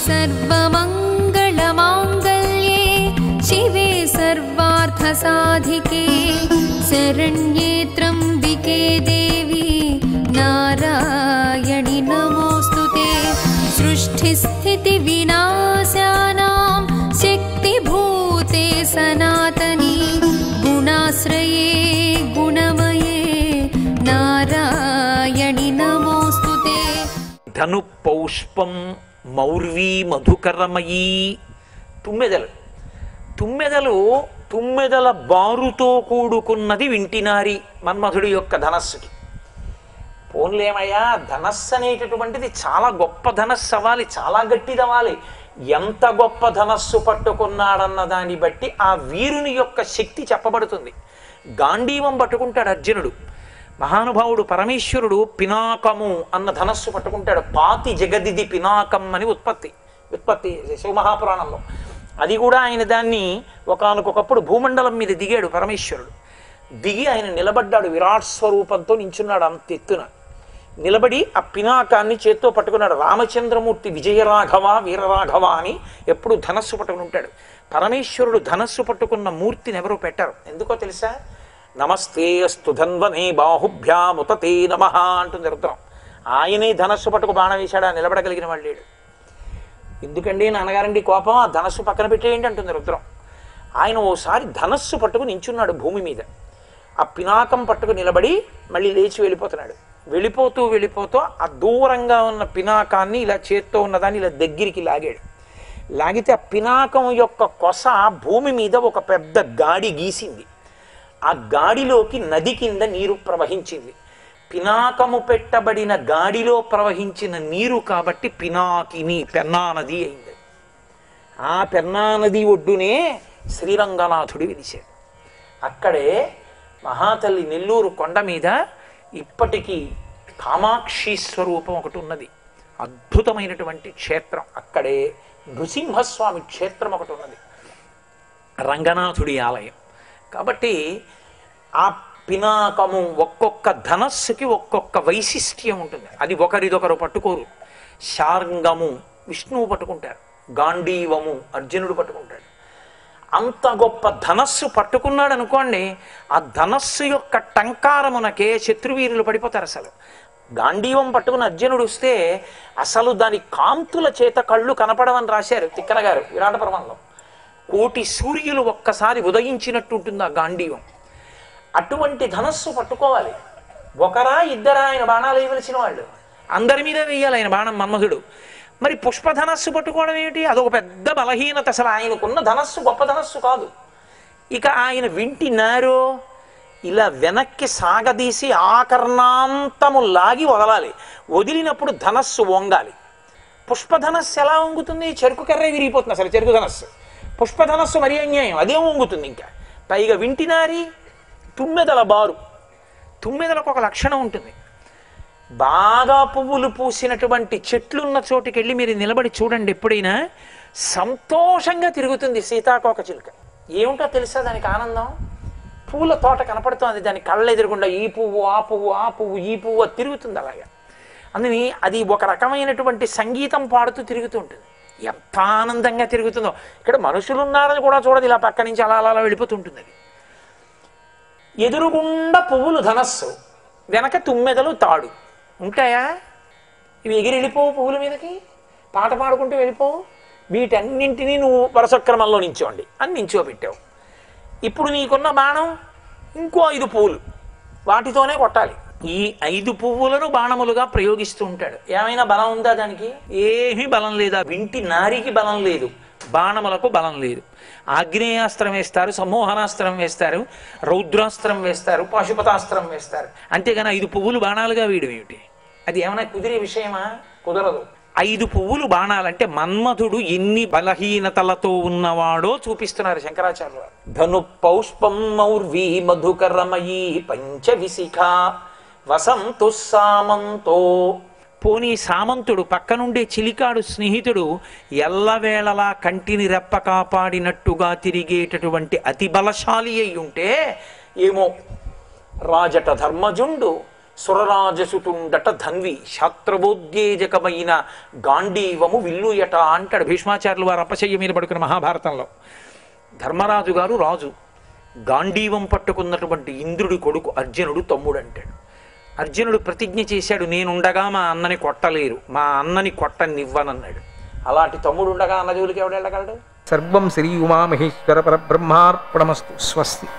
सर्वमङ्गलमाङ्गल्ये शिवे सर्वार्थसाधिके शरण्ये त्र्यम्बिके देवी नारायणि नमोऽस्तु ते सृष्टिस्थितिविनाशानां शक्तिभूते सनातनी गुणाश्रये गुणमये नारायणि नमोऽस्तु ते ధను పౌష్పం మౌర్వీ మధుకరమయీ తుమ్మెదలు తుమ్మెదలు తుమ్మెదల బారుతో కూడుకున్నది వింటినారి మన్మధుడి యొక్క ధనస్సుకి పోన్లేమయ్యా ధనస్సు అనేటటువంటిది చాలా గొప్ప ధనస్సు అవ్వాలి చాలా గట్టిదవ్వాలి ఎంత గొప్ప ధనస్సు పట్టుకున్నాడన్న దాన్ని బట్టి ఆ వీరుని యొక్క శక్తి చెప్పబడుతుంది గాంధీవం పట్టుకుంటాడు అర్జునుడు మహానుభావుడు పరమేశ్వరుడు పినాకము అన్న ధనస్సు పట్టుకుంటాడు పాతి జగదిది పినాకం అని ఉత్పత్తి ఉత్పత్తి శివమహాపురాణంలో అది కూడా ఆయన దాన్ని ఒకనకొకప్పుడు భూమండలం మీద దిగాడు పరమేశ్వరుడు దిగి ఆయన నిలబడ్డాడు విరాట్ స్వరూపంతో నించున్నాడు అంత ఎత్తున నిలబడి ఆ పినాకాన్ని చేత్తో పట్టుకున్నాడు రామచంద్రమూర్తి విజయరాఘవ వీరరాఘవ అని ఎప్పుడు ధనస్సు పట్టుకుని ఉంటాడు పరమేశ్వరుడు ధనస్సు పట్టుకున్న మూర్తిని ఎవరూ పెట్టారు ఎందుకో తెలుసా నమస్తే అస్తు ధన్వనే బాహుభ్యాముతతే నమ అంటుంది రుద్రం ఆయనే ధనస్సు పట్టుకు బాణం వేశాడు ఆ నిలబడగలిగిన వాడు లేడు ఎందుకండి నాన్నగారండి కోపం ఆ ధనస్సు పక్కన పెట్టేయండి అంటుంది రుద్రం ఆయన ఓసారి ధనస్సు పట్టుకు నించున్నాడు భూమి మీద ఆ పినాకం పట్టుకు నిలబడి మళ్ళీ లేచి వెళ్ళిపోతున్నాడు వెళ్ళిపోతూ వెళ్ళిపోతూ ఆ దూరంగా ఉన్న పినాకాన్ని ఇలా చేత్తో ఉన్నదాన్ని ఇలా దగ్గరికి లాగాడు లాగితే ఆ పినాకం యొక్క కొస భూమి మీద ఒక పెద్ద గాడి గీసింది ఆ గాడిలోకి నది కింద నీరు ప్రవహించింది పినాకము పెట్టబడిన గాడిలో ప్రవహించిన నీరు కాబట్టి పినాకిని పెన్నా నది అయింది ఆ పెన్నా నది ఒడ్డునే శ్రీరంగనాథుడు వెలిశాడు అక్కడే మహాతల్లి నెల్లూరు కొండ మీద ఇప్పటికీ కామాక్షి స్వరూపం ఒకటి ఉన్నది అద్భుతమైనటువంటి క్షేత్రం అక్కడే నృసింహస్వామి క్షేత్రం ఒకటి ఉన్నది రంగనాథుడి ఆలయం కాబట్టి ఆ పినాకము ఒక్కొక్క ధనస్సుకి ఒక్కొక్క వైశిష్ట్యం ఉంటుంది అది ఒకరిదొకరు పట్టుకోరు శార్ంగము విష్ణువు పట్టుకుంటారు గాంధీవము అర్జునుడు పట్టుకుంటాడు అంత గొప్ప ధనస్సు పట్టుకున్నాడు అనుకోండి ఆ ధనస్సు యొక్క టంకారమునకే శత్రువీరులు పడిపోతారు అసలు గాంధీవం పట్టుకుని అర్జునుడు వస్తే అసలు దాని కాంతుల చేత కళ్ళు కనపడవని రాశారు తిక్కన గారు విరాటపర్వంలో కోటి సూర్యులు ఒక్కసారి ఉదయించినట్టు ఉంటుంది ఆ గాంధీవం అటువంటి ధనస్సు పట్టుకోవాలి ఒకరా ఇద్దరా ఆయన బాణాలు వేయవలసిన వాళ్ళు అందరి మీద వేయాలి ఆయన బాణం మన్మధుడు మరి పుష్ప ధనస్సు పట్టుకోవడం ఏమిటి అదొక పెద్ద బలహీనత అసలు ఆయనకున్న ధనస్సు గొప్ప ధనస్సు కాదు ఇక ఆయన వింటినారో ఇలా వెనక్కి సాగదీసి ఆకర్ణాంతము లాగి వదలాలి వదిలినప్పుడు ధనస్సు వంగాలి పుష్పధనస్సు ఎలా వంగుతుంది చెరుకు కర్రే విరిగిపోతుంది అసలు చెరుకు ధనస్సు పుష్పధనస్సు మరీ అన్యాయం అదే వంగుతుంది ఇంకా పైగా వింటినారి తుమ్మెదల బారు తుమ్మెదలకు ఒక లక్షణం ఉంటుంది బాగా పువ్వులు పూసినటువంటి చెట్లున్న చోటుకి వెళ్ళి మీరు నిలబడి చూడండి ఎప్పుడైనా సంతోషంగా తిరుగుతుంది సీతాకోక చిలుక ఏమిటో తెలుసా దానికి ఆనందం పూల తోట కనపడుతోంది దాని కళ్ళ ఎదురుగుండా ఈ పువ్వు ఆ పువ్వు ఆ పువ్వు ఈ పువ్వు అది తిరుగుతుంది అలాగా అందుని అది ఒక రకమైనటువంటి సంగీతం పాడుతూ తిరుగుతూ ఉంటుంది ఎంత ఆనందంగా తిరుగుతుందో ఇక్కడ మనుషులు ఉన్నారని కూడా చూడదు ఇలా పక్క నుంచి అలా అలా అలా వెళ్ళిపోతుంటుంది అది ఎదురుగుండా పువ్వులు ధనస్సు వెనక తుమ్మెదలు తాడు ఉంటాయా ఇవి ఎగిరి వెళ్ళిపోవు పువ్వుల మీదకి పాట పాడుకుంటూ వెళ్ళిపోవు వీటన్నింటినీ నువ్వు వరసక్రమంలో నించోండి అని నించోబెట్టావు ఇప్పుడు నీకున్న బాణం ఇంకో ఐదు పువ్వులు వాటితోనే కొట్టాలి ఈ ఐదు పువ్వులను బాణములుగా ప్రయోగిస్తూ ఉంటాడు ఏమైనా బలం ఉందా దానికి ఏమీ బలం లేదా వింటి నారికి బలం లేదు బాణములకు బలం లేదు ఆగ్నేయాస్త్రం వేస్తారు సమ్మోహనాస్త్రం వేస్తారు రౌద్రాస్త్రం వేస్తారు పాశుపతాస్త్రం వేస్తారు అంతేగాని ఐదు పువ్వులు బాణాలుగా వేయడం ఏమిటి అది ఏమైనా కుదిరే విషయమా కుదరదు ఐదు పువ్వులు బాణాలంటే మన్మధుడు ఎన్ని బలహీనతలతో ఉన్నవాడో చూపిస్తున్నారు శంకరాచార్య వారు ధను పౌష్పం మౌర్వీ మధుకరమయీ పంచవిశిఖ వసంతు సామంతో పోనీ సామంతుడు పక్కనుండే చిలికాడు స్నేహితుడు ఎల్లవేళలా కంటిని రెప్ప కాపాడినట్టుగా తిరిగేటటువంటి అతి బలశాలి అయి ఉంటే ఏమో రాజట ధర్మజుండు సురరాజసుతుండట ధన్వి శాస్త్రబోధ్యేజకమైన గాంధీవము విల్లుయట అంటాడు భీష్మాచార్యులు వారు అపశయ్య మీద పడుకున్న మహాభారతంలో ధర్మరాజు గారు రాజు గాంధీవం పట్టుకున్నటువంటి ఇంద్రుడి కొడుకు అర్జునుడు తమ్ముడు అంటాడు అర్జునుడు ప్రతిజ్ఞ చేశాడు నేనుండగా మా అన్నని కొట్టలేరు మా అన్నని కొట్టనివ్వనన్నాడు అలాంటి తమ్ముడు ఉండగా అన్న జోలికి ఎవడు వెళ్ళగలడు సర్వం శ్రీ ఉమామహేశ్వర పరబ్రహ్మార్పణమస్తు స్వస్తి